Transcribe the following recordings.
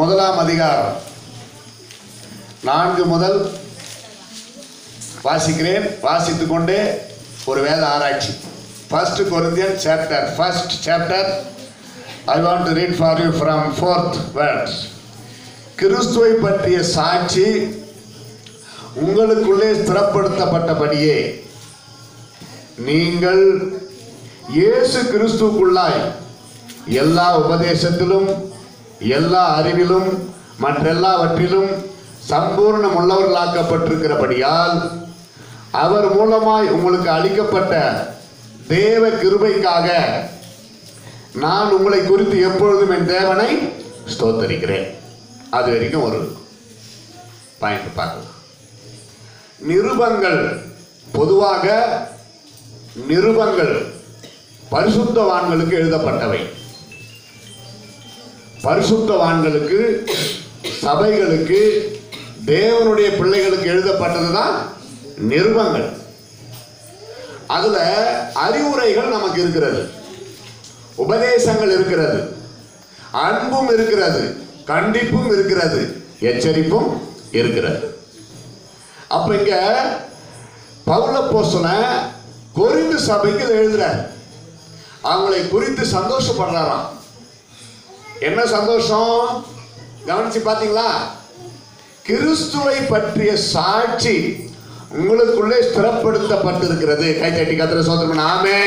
முதலாம் அதிகாரம் நான்கு முதல் வாசிக்கிறேன் வாசித்துக் கொண்டே ஒரு வேத ஆராய்ச்சி first Corinthian chapter first chapter I want to read for you from fourth words கிறிஸ்துவை பற்றிய சாட்சி உங்களுக்குள்ளே ஸ்திரப்படுத்தப்பட்டபடியே நீங்கள் இயேசு கிறிஸ்துக்குள்ளாய் எல்லா உபதேசத்திலும் எல்லா அறிவிலும் மற்றெல்லாவற்றிலும் சம்பூர்ணம் உள்ளவர்களாக்கப்பட்டிருக்கிறபடியால் அவர் மூலமாய் உங்களுக்கு அளிக்கப்பட்ட தேவ கிருபைக்காக நான் உங்களை குறித்து எப்பொழுதும் என் தேவனை ஸ்தோத்தரிக்கிறேன் அது வரைக்கும் ஒரு பாயிண்ட் பார்க்கலாம் நிருபங்கள் பொதுவாக நிருபங்கள் பரிசுத்தவான்களுக்கு எழுதப்பட்டவை பரிசுத்தவான்களுக்கு சபைகளுக்கு தேவனுடைய பிள்ளைகளுக்கு எழுதப்பட்டது தான் நிருபங்கள் அதுல அறிவுரைகள் நமக்கு இருக்கிறது உபதேசங்கள் இருக்கிறது அன்பும் இருக்கிறது கண்டிப்பும் இருக்கிறது எச்சரிப்பும் இருக்கிறது அப்ப இங்க பவுல போசன கொரிந்து சபைக்கு இதை எழுதுறார் அவங்களை குறித்து சந்தோஷப்படுறாராம் என்ன சந்தோஷம் கவனிச்சு பாத்தீங்களா கிறிஸ்துவை பற்றிய சாட்சி உங்களுக்குள்ளே ஸ்திரப்படுத்தப்பட்டிருக்கிறது கை தட்டி கத்திர சோதரம் ஆமே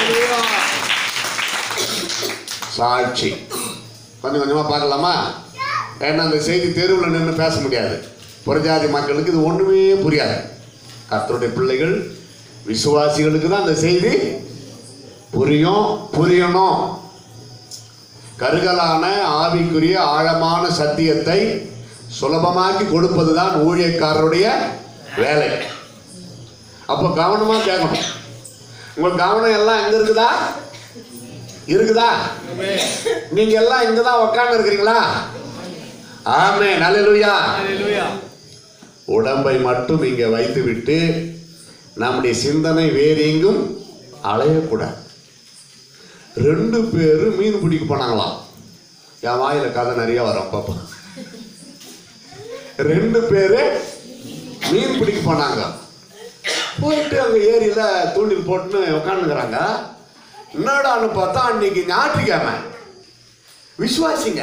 சாட்சி கொஞ்சம் கொஞ்சமா பார்க்கலாமா ஏன்னா அந்த செய்தி தெருவில் நின்று பேச முடியாது புறஜாதி மக்களுக்கு இது ஒண்ணுமே புரியாது கர்த்தருடைய பிள்ளைகள் விசுவாசிகளுக்கு தான் அந்த செய்தி புரியும் புரியணும் கருகலான ஆவிக்குரிய ஆழமான சத்தியத்தை சுலபமாக்கி கொடுப்பதுதான் ஊழியக்காரருடைய வேலை அப்போ கவனமா கேட்கணும் உங்க கவனம் எல்லாம் எங்க இருக்குதா இருக்குதா நீங்க எல்லாம் இங்க தான் உட்கார்ந்து இருக்கிறீங்களா ஆமே நல்லலுயா உடம்பை மட்டும் இங்க வைத்துவிட்டு நம்முடைய சிந்தனை வேறு எங்கும் அலையக்கூடாது ரெண்டு பேரும் மீன் பிடிக்க போனாங்களாம் என் வாயில கதை நிறைய வரும் பாப்பா ரெண்டு பேரு மீன் பிடிக்க போனாங்க போயிட்டு அங்க ஏரியில தூண்டில் போட்டுன்னு உட்காந்துக்கிறாங்க என்னடான்னு பார்த்தா அன்னைக்கு ஞாயிற்றுக்கிழமை விசுவாசிங்க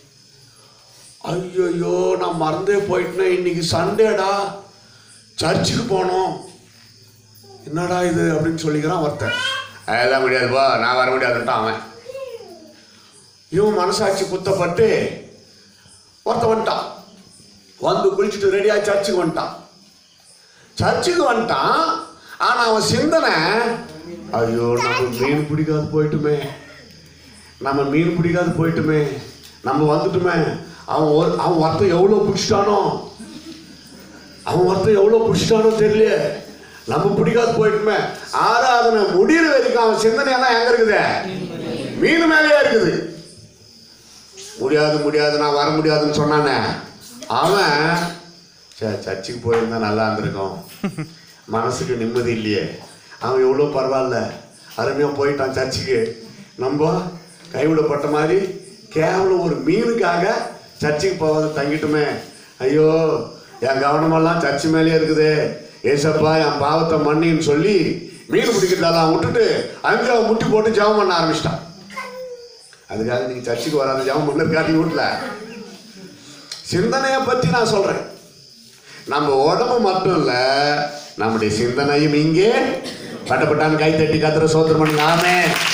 ஐயோ நான் மறந்தே போயிட்டேன் இன்னைக்கு சண்டேடா சர்ச்சுக்கு போனோம் என்னடா இது அப்படின்னு சொல்லிக்கிறான் ஒருத்தன் அதெல்லாம் முடியாதுப்பா நான் வர முடியாதுன்ட்டான் அவன் இவன் மனசாட்சி குத்தப்பட்டு ஒருத்தன் வந்துட்டான் வந்து குளிச்சுட்டு ரெடியாக சர்ச்சுக்கு வந்துட்டான் சர்ச்சுக்கு வந்துட்டான் ஆனா அவன் சிந்தனை ஐயோ நம்ம மீன் பிடிக்காது போயிட்டுமே நம்ம மீன் பிடிக்காது போயிட்டுமே நம்ம வந்துட்டுமே அவன் ஒரு அவன் ஒருத்தன் எவ்வளோ பிடிச்சிட்டானோ அவன் ஒருத்தன் எவ்வளோ பிடிச்சிட்டானோ தெரியல நம்ம பிடிக்காது போயிட்டுமே ஆராதனை முடியிற வரைக்கும் அவன் சிந்தனை எல்லாம் எங்க இருக்குது மீன் மேலேயே இருக்குது முடியாது முடியாது நான் வர முடியாதுன்னு சொன்னானே அவன் சே சர்ச்சுக்கு போயிருந்தா நல்லா இருந்திருக்கும் மனசுக்கு நிம்மதி இல்லையே அவன் எவ்வளோ பரவாயில்ல அருமையாக போயிட்டான் சர்ச்சுக்கு நம்ம கைவிடப்பட்ட மாதிரி கேவலம் ஒரு மீனுக்காக சர்ச்சுக்கு போகாத தங்கிட்டுமே ஐயோ என் கவனமெல்லாம் சர்ச்சு மேலேயே இருக்குது ஏசப்பா என் பாவத்தை மன்னின்னு சொல்லி மீன் பிடிக்கிறதெல்லாம் விட்டுட்டு அங்கே அவன் முட்டி போட்டு ஜெபம் பண்ண ஆரம்பிச்சிட்டான் அதுக்காக நீங்க சர்ச்சுக்கு வராத ஜெபம் பண்ணிருக்காதீங்க வீட்டில் சிந்தனையை பற்றி நான் சொல்றேன் நம்ம உடம்பு மட்டும் இல்ல நம்முடைய சிந்தனையும் இங்கே பட்டப்பட்டான் கை தட்டி கத்துற சோத்திரம் பண்ணுங்க ஆமே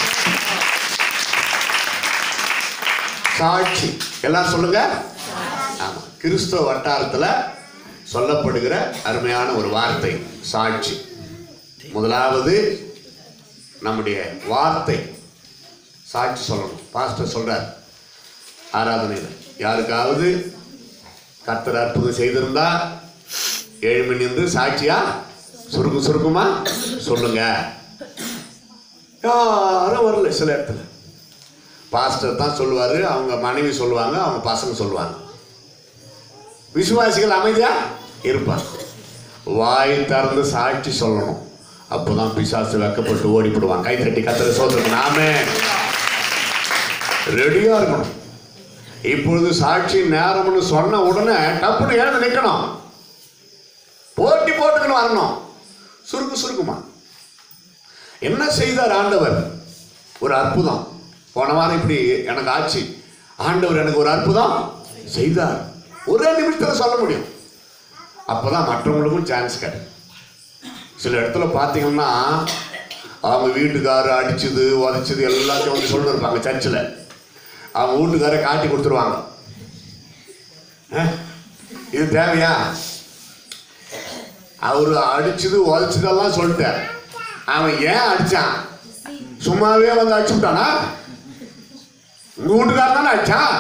சாட்சி எல்லாம் சொல்லுங்க ஆமா கிறிஸ்தவ வட்டாரத்துல சொல்லப்படுகிற அருமையான ஒரு வார்த்தை சாட்சி முதலாவது நம்முடைய வார்த்தை சாட்சி சொல்லணும் பாஸ்டர் சொல்றார் ஆராதனையில் யாருக்காவது கர்த்தர் அற்புதம் செய்திருந்தா ஏழு மணி இருந்து சாட்சியா சுருக்கு சுருக்குமா சொல்லுங்க யாரும் வரல சில இடத்துல பாஸ்டர் தான் சொல்லுவாரு அவங்க மனைவி சொல்லுவாங்க அவங்க பசங்க சொல்லுவாங்க விசுவாசிகள் அமைதியா இருப்பாங்க வாய் திறந்து சாட்சி சொல்லணும் அப்போதான் பிசாசு வெக்கப்பட்டு ஓடிப்படுவாங்க கை தட்டி கத்துற சோதனை நாமே ரெடியா இருக்கணும் இப்பொழுது சாட்சி நேரம்னு சொன்ன உடனே டப்புன்னு எழுந்து நிற்கணும் போட்டி போட்டுக்கணும் வரணும் சுருக்கு சுருக்குமா என்ன செய்தார் ஆண்டவர் ஒரு அற்புதம் போன வாரம் இப்படி எனக்கு ஆச்சு ஆண்டவர் எனக்கு ஒரு அற்புதம் செய்தார் ஒரே நிமிஷத்தில் சொல்ல முடியும் அப்பதான் மற்றவங்களுக்கும் சான்ஸ் கிடைக்கும் சில இடத்துல பார்த்தீங்கன்னா அவங்க வீட்டுக்காரர் அடிச்சது உதைச்சது எல்லாத்தையும் வந்து சொல்லிருப்பாங்க சர்ச்சில் அவங்க வீட்டுக்காரை காட்டி கொடுத்துருவாங்க அஹ், இது தேவையா அவர் அடிச்சது உதைச்சதெல்லாம் சொல்லிட்டார் அவன் ஏன் அடிச்சான் சும்மாவே வந்து அடிச்சு விட்டானா உங்க வீட்டுக்காரர் தானே அடிச்சான்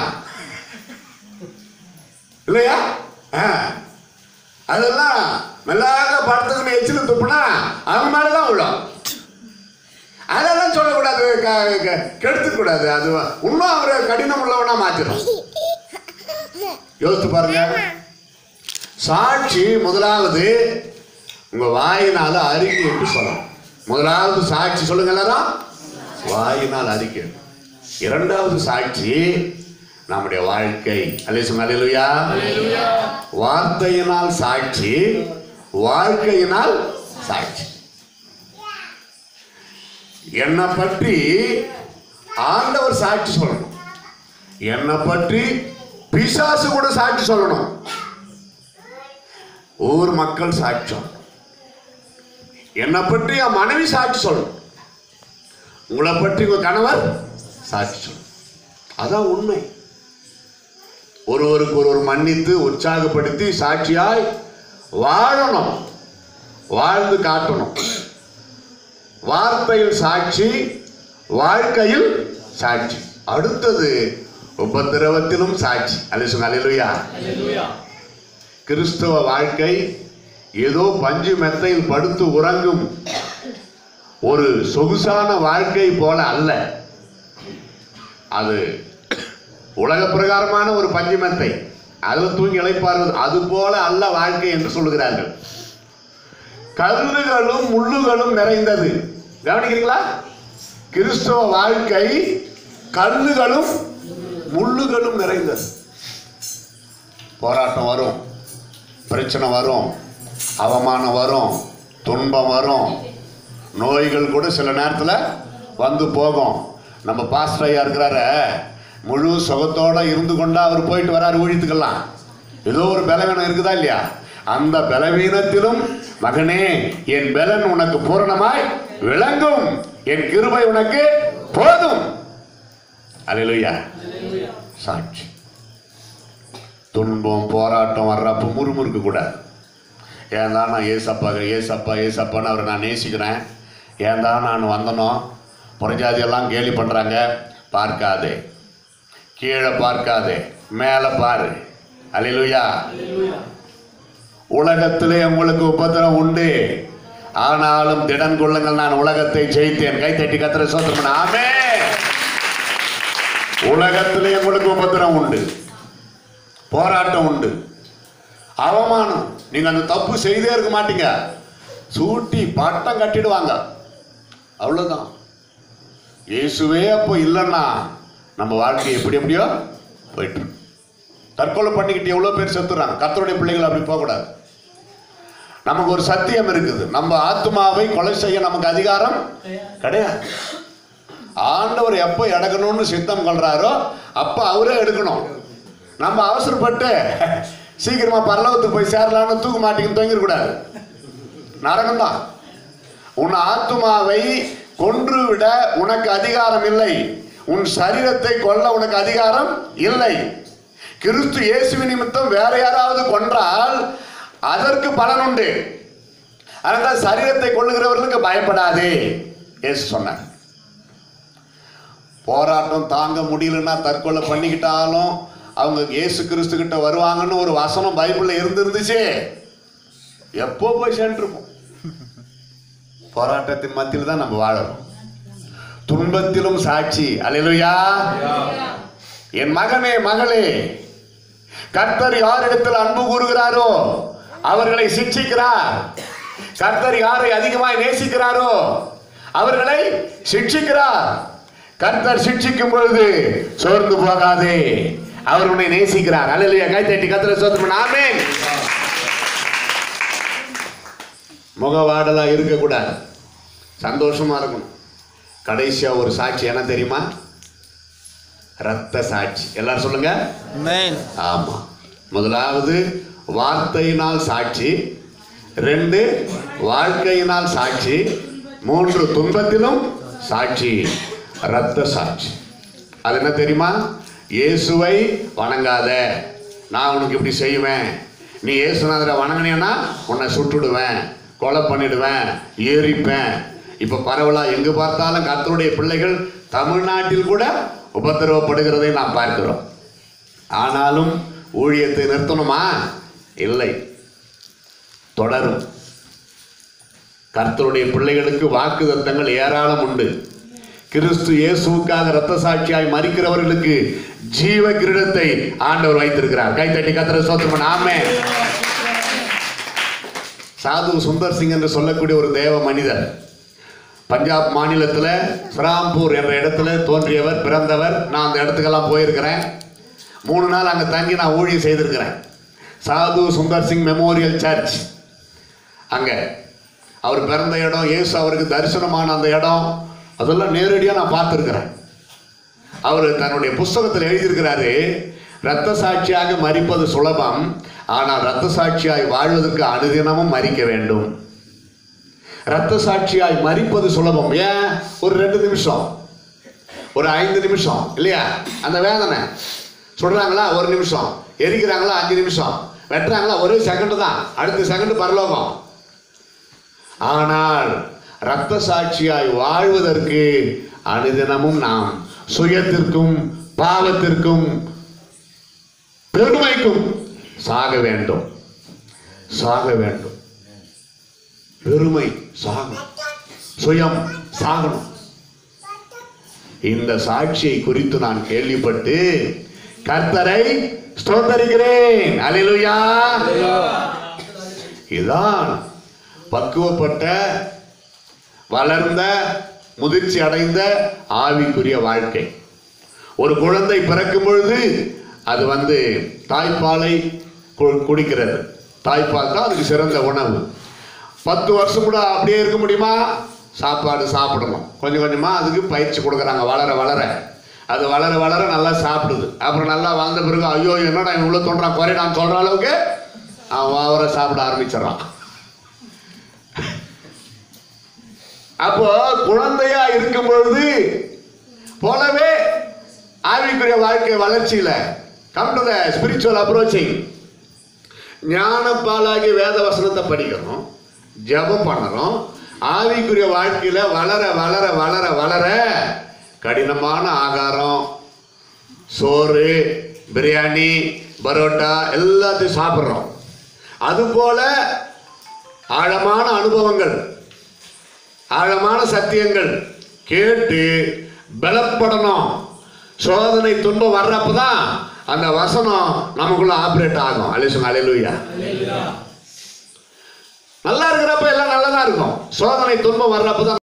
இல்லையா ஆ. அதெல்லாம் மெல்லாக படத்துக்கு எச்சில் துப்புனா அவன் மேலே தான் விழும் அதெல்லாம் சொல்லக்கூடாது க- க- கெடுத்துக்கூடாது அது இன்னும் அவரை கடினம் உள்ளவனா மாத்திரும் யோசித்து பாருங்க சாட்சி முதலாவது உங்க வாயினால அறிக்கை என்று சொல்லணும் முதலாவது சாட்சி சொல்லுங்க எல்லாரும் வாயினால் அறிக்கை இரண்டாவது சாட்சி நம்முடைய வாழ்க்கை அல்லேசுங்க அல்லேலூயா வார்த்தையினால் சாட்சி வாழ்க்கையினால் சாட்சி என்னை பற்றி ஆண்டவர் சாட்சி சொல்லணும் என்னை பற்றி பிசாசு கூட சாட்சி சொல்லணும் ஊர் மக்கள் சாட்சியம் என்னை பற்றி என் மனைவி சாட்சி சொல்லணும் உங்களை பற்றி உங்க கணவர் சாட்சி சொல்லணும் அதான் உண்மை ஒருவருக்கு ஒருவர் மன்னித்து உற்சாகப்படுத்தி சாட்சியாய் வாழணும் வாழ்ந்து காட்டணும் வார்த்தையில் சாட்சி வாழ்க்கையில் சாட்சி அடுத்தது உபத்திரவத்திலும் சாட்சி அலிசுங்க அலிலுயா கிறிஸ்தவ வாழ்க்கை ஏதோ பஞ்சு மெத்தையில் படுத்து உறங்கும் ஒரு சொகுசான வாழ்க்கை போல அல்ல அது உலக பிரகாரமான ஒரு பஞ்சு மெத்தை அதில் தூங்கி இழைப்பார்கள் அது போல அல்ல வாழ்க்கை என்று சொல்லுகிறார்கள் கல்லுகளும் முள்ளுகளும் நிறைந்தது கவனிக்கிறீங்களா கிறிஸ்தவ வாழ்க்கை கல்லுகளும் முள்ளுகளும் நிறைந்தது போராட்டம் வரும் பிரச்சனை வரும் அவமானம் வரும் துன்பம் வரும் நோய்கள் கூட சில நேரத்தில் வந்து போகும் நம்ம பாஸ்டர் ஐயா இருக்கிறார முழு சுகத்தோட இருந்து கொண்டா அவர் போயிட்டு வராரு ஊழியத்துக்கெல்லாம் ஏதோ ஒரு பலவீனம் இருக்குதா இல்லையா அந்த பலவீனத்திலும் மகனே என் பலன் உனக்கு பூரணமாய் விளங்கும் என் கிருபை உனக்கு போதும் அல்லேலூயா சாட்சி துன்பம் போராட்டம் வர்றப்ப முறுமுறுக்க கூடாது ஏன் தான் நான் ஏசப்பா ஏசப்பா ஏசப்பான்னு அவரை நான் நேசிக்கிறேன் ஏன் தான் நான் வந்தனோ புறஜாதியெல்லாம் கேலி பண்ணுறாங்க பார்க்காதே கீழே பார்க்காதே மேலே பாரு அல்லேலூயா உலகத்திலே உங்களுக்கு உபத்திரம் உண்டு ஆனாலும் திடன் கொள்ளுங்கள் நான் உலகத்தை ஜெயித்தேன் கைத்தட்டி கத்திர சோத்திரம் ஆமே உலகத்திலே உங்களுக்கு உபத்திரம் உண்டு போராட்டம் உண்டு அவமானம் நீங்க அந்த தப்பு செய்தே இருக்க மாட்டீங்க சூட்டி பட்டம் கட்டிடுவாங்க அவ்வளவுதான் இயேசுவே அப்போ இல்லைன்னா நம்ம வாழ்க்கை எப்படி எப்படியோ போயிட்டு இருக்கு. தற்கொலை பண்ணிக்கிட்டு எவ்வளோ பேர் செத்துறாங்க கர்த்தருடைய பிள்ளைகள் அப்படி போகக்கூடாது நமக்கு ஒரு சத்தியம் இருக்குது நம்ம ஆத்மாவை கொலை செய்ய நமக்கு அதிகாரம் கிடையாது ஆண்டவர் எப்போ எடுக்கணும்னு சித்தம் கொள்றாரோ அப்போ அவரே எடுக்கணும் நம்ம அவசரப்பட்டு சீக்கிரமா பரலோகத்துக்கு போய் சேரலாம்னு தூக்க மாட்டேங்குன்னு தொங்கிடக்கூடாது நரகம் தான் உன் ஆத்மாவை கொன்று விட உனக்கு அதிகாரம் இல்லை உன் சரீரத்தை கொல்ல உனக்கு அதிகாரம் இல்லை கிறிஸ்து இயேசு நிமித்தம் வேற யாராவது கொன்றால் அதற்கு பலன் உண்டு அதனால் சரீரத்தை கொள்ளுகிறவர்களுக்கு பயப்படாதே இயேசு சொன்னார் போராட்டம் தாங்க முடியலன்னா தற்கொலை பண்ணிக்கிட்டாலும் அவங்க இயேசு கிறிஸ்து கிட்ட வருவாங்கன்னு ஒரு வசனம் பைபிள்ல இருந்திருந்துச்சு எப்போ போய் சேர்ந்துருப்போம் போராட்டத்தின் மத்தியில் தான் நம்ம வாழறோம் துன்பத்திலும் சாட்சி அல்லேலூயா என் மகனே மகளே கர்த்தர் யாரிடத்தில் அன்பு கூறுகிறாரோ அவர்களை சிக்ஷிக்கிறார் கர்த்தர் யாரை அதிகமாய் நேசிக்கிறாரோ அவர்களை சிக்ஷிக்கிறார் கர்த்தர் சிக்ஷிக்கும் பொழுது சோர்ந்து போகாதே அவர் உன்னை நேசிக்கிறார் அல்லையா கை தட்டி கத்திர சோத்திரம் ஆமென் முகவாடலா இருக்கக்கூடாது சந்தோஷமா இருக்கணும் கடைசியா ஒரு சாட்சி என்ன தெரியுமா ரத்த சாட்சி எல்லாரும் சொல்லுங்க Amen. ஆமா முதலாவது வார்த்தையினால் சாட்சி ரெண்டு வாழ்க்கையினால் சாட்சி மூன்று துன்பத்திலும் சாட்சி ரத்த சாட்சி அது என்ன தெரியுமா இயேசுவை வணங்காத நான் உனக்கு இப்படி செய்வேன் நீ இயேசுநாதரை வணங்கினேன்னா உன்னை சுட்டுடுவேன் கொலை பண்ணிடுவேன் ஏறிப்பேன் இப்போ பரவலா எங்கு பார்த்தாலும் கர்த்தருடைய பிள்ளைகள் தமிழ்நாட்டில் கூட உபத்திரவப்படுகிறதை நாம் பார்க்கிறோம் ஆனாலும் ஊழியத்தை நிறுத்தணுமா இல்லை தொடரும் கர்த்தருடைய பிள்ளைகளுக்கு வாக்குதத்தங்கள் ஏராளம் உண்டு கிறிஸ்து இயேசுவுக்காக இரத்த சாட்சியாய் மறிக்கிறவர்களுக்கு ஜீவ கிரீடத்தை ஆண்டவர் வைத்திருக்கிறார் கைத்தட்டி கத்திர சோத்திரம் ஆமே சாது சுந்தர் சிங் என்று சொல்லக்கூடிய ஒரு தேவ மனிதர் பஞ்சாப் மாநிலத்தில் ஸ்ராம்பூர் என்ற இடத்துல தோன்றியவர் பிறந்தவர் நான் அந்த இடத்துக்கெல்லாம் போயிருக்கிறேன் மூணு நாள் அங்கே தங்கி நான் ஊழியம் செய்திருக்கிறேன் சாது சுந்தர் சிங் மெமோரியல் சர்ச் அங்கே அவர் பிறந்த இடம் இயேசு அவருக்கு தரிசனமான அந்த இடம் அதெல்லாம் நேரடியாக நான் பார்த்துருக்கிறேன் அவர் தன்னுடைய புஸ்தகத்தில் எழுதியிருக்கிறாரு இரத்த சாட்சியாக மறிப்பது சுலபம் ஆனால் இரத்த சாட்சியாய் வாழ்வதற்கு அனுதினமும் மறிக்க வேண்டும் இரத்த சாட்சியாய் மறிப்பது சுலபம் ஏன் ஒரு ரெண்டு நிமிஷம் ஒரு ஐந்து நிமிஷம் இல்லையா அந்த வேதனை சுடுறாங்களா ஒரு நிமிஷம் எரிக்கிறாங்களா அஞ்சு நிமிஷம் வெட்டுறாங்களா ஒரு செகண்ட் தான் அடுத்த செகண்ட் பரலோகம் ஆனால் இரத்த சாட்சியாய் வாழ்வதற்கு அனுதினமும் நாம் சுயத்திற்கும் பாவத்திற்கும் பெருமைக்கும் சாக வேண்டும் சாக வேண்டும் பெருமை சாகும் சுயம் சாகணும் இந்த சாட்சியை குறித்து நான் கேள்விப்பட்டு கர்த்தரை ஸ்தோத்தரிக்கிறேன் அல்லேலூயா இதான் பக்குவப்பட்ட வளர்ந்த முதிர்ச்சி அடைந்த ஆவிக்குரிய வாழ்க்கை ஒரு குழந்தை பிறக்கும் பொழுது அது வந்து தாய்ப்பாலை கு- குடிக்கிறது தாய்ப்பால் தான் அதுக்கு சிறந்த உணவு பத்து வருஷம் கூட அப்படியே இருக்க முடியுமா சாப்பாடு சாப்பிடணும் கொஞ்சம் கொஞ்சமாக அதுக்கு பயிற்சி கொடுக்குறாங்க வளர வளர அது வளர வளர நல்லா சாப்பிடுது அப்புறம் நல்லா வளர்ந்த பிறகு ஐயோ என்னடா இவன் உள்ள தோன்றான் குறை நான் சொல்கிற அளவுக்கு அவன் அவரை சாப்பிட ஆரம்பிச்சிடறான் அப்போ குழந்தையா இருக்கும் பொழுது போலவே ஆவிக்குரிய வாழ்க்கை வளர்ச்சியில come to the spiritual approaching ஞானப்பாலாகி வேத வசனத்தை படிக்கணும் ஜெபம் பண்ணணும் ஆவிக்குரிய வாழ்க்கையில வளர வளர வளர வளர கடினமான ஆகாரம் சோறு பிரியாணி பரோட்டா எல்லாத்தையும் சாப்பிட்றோம் அதுபோல ஆழமான அனுபவங்கள் ஆழமான சத்தியங்கள் கேட்டு பலப்படணும் சோதனை துன்பம் வர்றப்ப தான் அந்த வசனம் நமக்குள்ள ஆப்ரேட் ஆகும் அலிசுங்க அலையிலுயா நல்லா இருக்கிறப்ப எல்லாம் நல்லதா இருக்கும் சோதனை துன்பம் வர்றப்ப தான்